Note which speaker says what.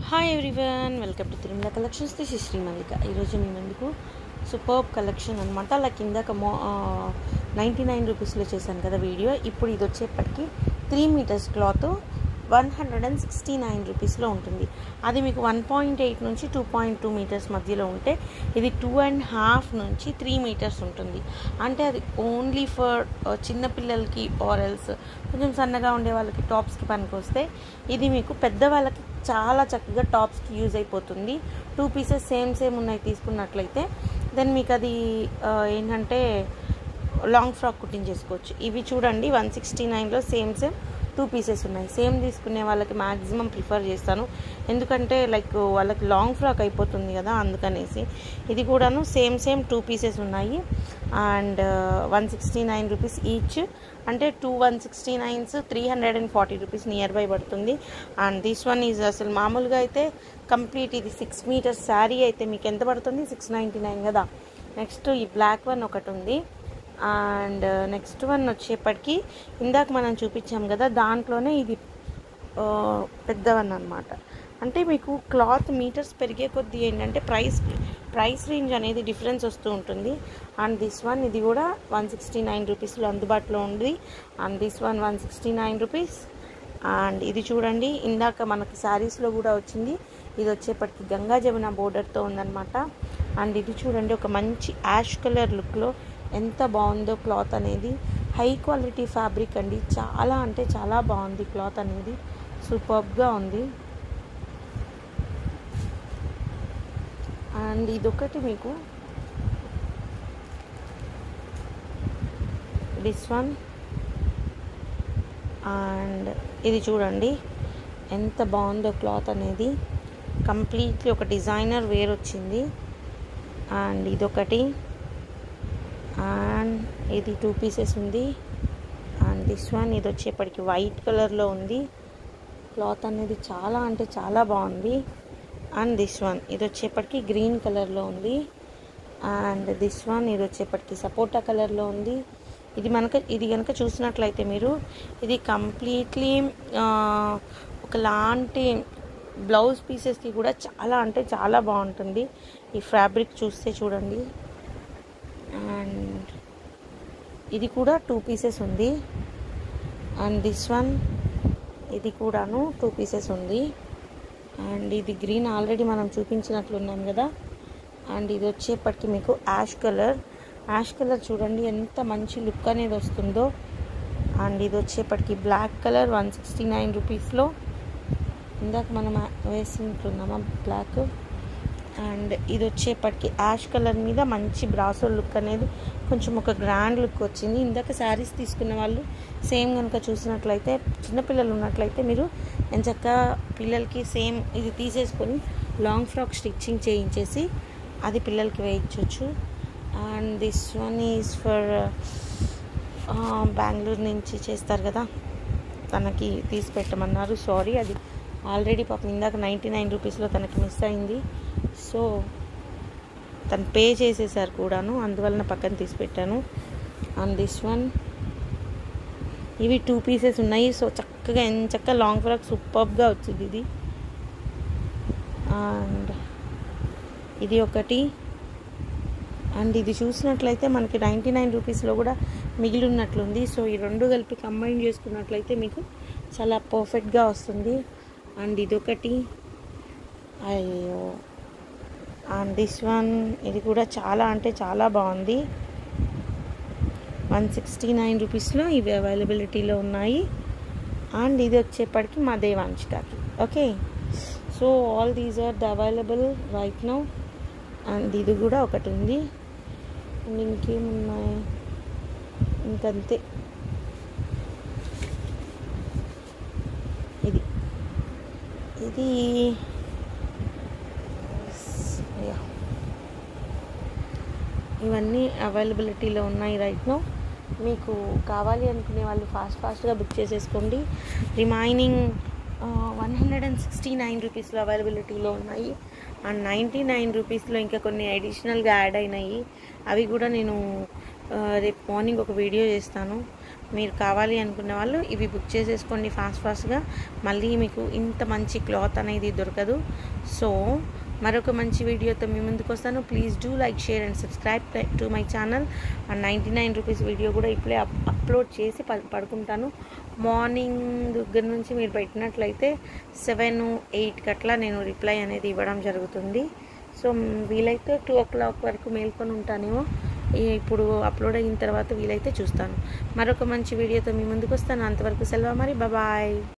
Speaker 1: Hi everyone welcome to Tirumala collections this is Shri Mallika ఈరోజు మీ ముందుకు సూపర్బ్ కలెక్షన్ అనమాట లైక్ ఇందాక మో నైంటీ నైన్ రూపీస్లో చేశాను కదా వీడియో ఇప్పుడు ఇది వచ్చేప్పటికి three metres cloth one hundred and sixty nine రూపీస్లో ఉంటుంది అది మీకు వన్ పాయింట్ ఎయిట్ నుంచి టూ పాయింట్ టూ మీటర్స్ మధ్యలో ఉంటే ఇది టూ అండ్ హాఫ్ నుంచి త్రీ మీటర్స్ ఉంటుంది అంటే అది ఓన్లీ ఫర్ చిన్నపిల్లలకి ఆరల్స్ కొంచెం సన్నగా ఉండే వాళ్ళకి టాప్స్కి పనికి వస్తే ఇది మీకు పెద్దవాళ్ళకి చాలా చక్కగా టాప్స్కి యూజ్ అయిపోతుంది టూ పీసెస్ సేమ్ సేమ్ ఉన్నాయి తీసుకున్నట్లయితే దెన్ మీకు అది ఆ, ఏంటంటే లాంగ్ ఫ్రాక్ కుట్టించేసుకోవచ్చు ఇవి చూడండి వన్ సిక్స్టీ నైన్లో సేమ్ సేమ్ టూ పీసెస్ ఉన్నాయి సేమ్ తీసుకునే వాళ్ళకి మ్యాక్సిమం ప్రిఫర్ చేస్తాను ఎందుకంటే లైక్ వాళ్ళకి లాంగ్ ఫ్రాక్ అయిపోతుంది కదా అందుకనేసి ఇది కూడాను సేమ్ సేమ్ టూ పీసెస్ ఉన్నాయి and one sixty nine rupees each అంటే two one sixty nines three hundred and forty rupees nearby పడుతుంది అండ్ దిస్ వన్ ఈజ్ అసలు మామూలుగా అయితే కంప్లీట్ ఇది సిక్స్ మీటర్స్ శారీ అయితే మీకు ఎంత పడుతుంది సిక్స్ నైంటీ నైన్ కదా నెక్స్ట్ ఈ బ్లాక్ వన్ ఒకటి ఉంది అండ్ నెక్స్ట్ వన్ వచ్చేప్పటికి ఇందాక మనం చూపించాం కదా దాంట్లోనే ఇది ఆ, పెద్దవన్ అనమాట అంటే మీకు క్లాత్ మీటర్స్ పెరిగే కొద్దీ ఏంటంటే ప్రైస్ ప్రైస్ రేంజ్ అనేది డిఫరెన్స్ వస్తూ ఉంటుంది అండ్ దిస్ వన్ ఇది కూడా వన్ సిక్స్టీ నైన్ రూపీస్లో అందుబాటులో ఉంది and this one one sixty nine rupees and ఇది చూడండి ఇందాక మనకి శారీస్లో కూడా వచ్చింది ఇది వచ్చేప్పటికి గంగా జమున బోర్డర్తో ఉందన్నమాట అండ్ ఇది చూడండి ఒక మంచి యాష్ కలర్ లుక్లో ఎంత బాగుందో క్లాత్ అనేది హై క్వాలిటీ ఫ్యాబ్రిక్ అండి చాలా అంటే చాలా బాగుంది క్లాత్ అనేది సూపర్గా ఉంది అండ్ ఇదొకటి మీకు దిస్ వన్ అండ్ ఇది చూడండి ఎంత బాగుందో క్లాత్ అనేది కంప్లీట్లీ ఒక డిజైనర్ వేర్ వచ్చింది అండ్ ఇదొకటి అండ్ ఇది టూ పీసెస్ ఉంది అండ్ దిస్ వన్ ఇది వచ్చేప్పటికి వైట్ కలర్లో ఉంది క్లాత్ అనేది చాలా అంటే చాలా బాగుంది అండ్ దిస్ వన్ ఇది వచ్చేప్పటికి గ్రీన్ కలర్లో ఉంది అండ్ దిస్ వన్ ఇది వచ్చేప్పటికి సపోటా కలర్లో ఉంది ఇది మనకు ఇది కనుక చూసినట్లయితే మీరు ఇది కంప్లీట్లీ ఒకలాంటి బ్లౌజ్ పీసెస్కి కూడా చాలా అంటే చాలా బాగుంటుంది ఈ ఫ్యాబ్రిక్ చూస్తే చూడండి అండ్ ఇది కూడా టూ పీసెస్ ఉంది అండ్ దిస్ వన్ ఇది కూడాను టూ పీసెస్ ఉంది అండ్ ఇది గ్రీన్ ఆల్రెడీ మనం చూపించినట్లున్నాం కదా అండ్ ఇది వచ్చేప్పటికి మీకు యాష్ కలర్ యాష్ కలర్ చూడండి ఎంత మంచి లుక్ అనేది వస్తుందో అండ్ ఇది వచ్చేప్పటికి black colour one sixty nine రూపీస్లో ఇందాక మనం వేసినట్లున్నామా బ్లాక్ అండ్ ఇది వచ్చేప్పటికి యాష్ కలర్ మీద మంచి బ్రాసో లుక్ అనేది కొంచెం ఒక గ్రాండ్ లుక్ వచ్చింది ఇందాక శారీస్ తీసుకున్న వాళ్ళు సేమ్ కనుక చూసినట్లయితే చిన్నపిల్లలు ఉన్నట్లయితే మీరు ఎంచక్క పిల్లలకి సేమ్ ఇది తీసేసుకొని లాంగ్ ఫ్రాక్ స్టిచ్చింగ్ చేయించేసి అది పిల్లలకి వేయించవచ్చు and this one is for Bengaluru నుంచి చేస్తారు కదా తనకి తీసి పెట్టమన్నారు సారీ అది ఆల్రెడీ పాపం ఇందాక నైంటీ నైన్ రూపీస్లో తనకి మిస్ అయింది సో తను పే చేసేసారు కూడాను అందువలన పక్కన తీసి పెట్టాను అండ్ దిస్ వన్ ఇవి టూ పీసెస్ ఉన్నాయి సో చక్కగా ఎంత చక్కగా లాంగ్ ఫ్రాక్ సూపర్గా వచ్చింది ఇది అండ్ ఇది ఒకటి అండ్ ఇది చూసినట్లయితే మనకి నైంటీ నైన్ రూపీస్లో కూడా మిగిలి ఉన్నట్లుంది సో ఈ రెండు కలిపి కంబైన్ చేసుకున్నట్లయితే మీకు చాలా పర్ఫెక్ట్గా వస్తుంది అండ్ ఇదొకటి అయ్యో అండ్ దిస్ వన్ ఇది కూడా చాలా అంటే చాలా బాగుంది వన్ సిక్స్టీ నైన్ రూపీస్లో ఇవి అవైలబిలిటీలో ఉన్నాయి అండ్ ఇది వచ్చేప్పటికి మా దేవాంశికాకి okay so all these are the available right now and ఇది కూడా ఒకటి ఉంది అండ్ ఇంకేమున్నాయి ఇంకంతే ఇది ఇది యా. ఇవన్నీ అవైలబిలిటీలో ఉన్నాయి రైట్ నో మీకు కావాలి అనుకునే వాళ్ళు ఫాస్ట్ ఫాస్ట్గా బుక్ చేసేసుకోండి remaining one hundred and sixty nine రూపీస్లో అవైలబిలిటీలో ఉన్నాయి అండ్ నైంటీ నైన్ రూపీస్లో ఇంకా కొన్ని అడిషనల్గా యాడ్ అయినాయి అవి కూడా నేను ఆ, రేపు మార్నింగ్ ఒక వీడియో చేస్తాను మీరు కావాలి అనుకున్న వాళ్ళు ఇవి బుక్ చేసేసుకోండి ఫాస్ట్ ఫాస్ట్గా మళ్ళీ మీకు ఇంత మంచి క్లాత్ అనేది దొరకదు సో మరొక మంచి వీడియోతో మీ ముందుకు వస్తాను please do like share and subscribe to my channel and ninety nine rupees video కూడా ఇప్పుడే అప్ అప్లోడ్ చేసి ప పడుకుంటాను మార్నింగ్ దగ్గర నుంచి మీరు పెట్టినట్లయితే సెవెన్ ఎయిట్కి అట్లా నేను రిప్లై అనేది ఇవ్వడం జరుగుతుంది సో వీలైతే టూ ఓ క్లాక్ వరకు మేల్కొని ఉంటానేమో ఇప్పుడు అప్లోడ్ అయిన తర్వాత వీలైతే చూస్తాను మరొక మంచి వీడియోతో మీ ముందుకు వస్తాను అంతవరకు సెలవు మరి బాయ్